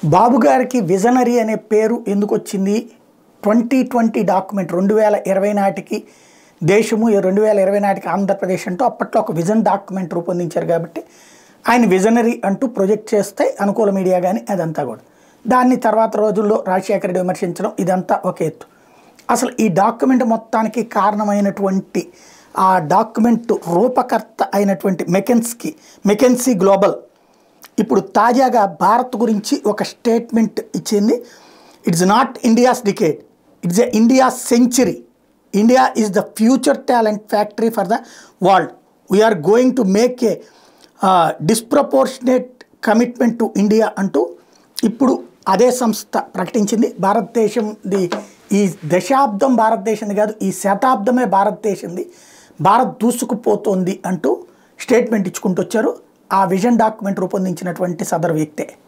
బాబు గారికి విజనరీ అనే పేరు ఎందుకు వచ్చింది ట్వంటీ ట్వంటీ డాక్యుమెంట్ రెండు వేల ఇరవై నాటికి దేశము రెండు వేల ఇరవై నాటికి ఆంధ్రప్రదేశ్ అంటూ అప్పట్లో ఒక విజన్ డాక్యుమెంట్ రూపొందించారు కాబట్టి ఆయన విజనరీ అంటూ ప్రొజెక్ట్ చేస్తే అనుకూల మీడియా కానీ అదంతా కూడా దాన్ని తర్వాత రోజుల్లో రాజశేఖర రెడ్డి విమర్శించడం ఇదంతా ఒక ఎత్తు అసలు ఈ డాక్యుమెంట్ మొత్తానికి కారణమైనటువంటి ఆ డాక్యుమెంట్ రూపకర్త అయినటువంటి మెకెన్స్కి మెకెన్సీ గ్లోబల్ ఇప్పుడు తాజాగా భారత్ గురించి ఒక స్టేట్మెంట్ ఇచ్చింది it's not India's decade it's a India century India is the future talent factory for the world we're going to make a disproportionate commitment to India అంటూ ఇప్పుడు అదే సంస్థ ప్రకటించింది భారతదేశంది ఈ దశాబ్దం భారతదేశంది కాదు ఈ శతాబ్దమే భారతదేశంది భారత్ దూసుకుపోతోంది అంటూ స్టేట్మెంట్ ఇచ్చుకుంటూ వచ్చారు ఆ విజన్ డాక్యుమెంట్ రూపొందించినటువంటి సదరు వ్యక్తే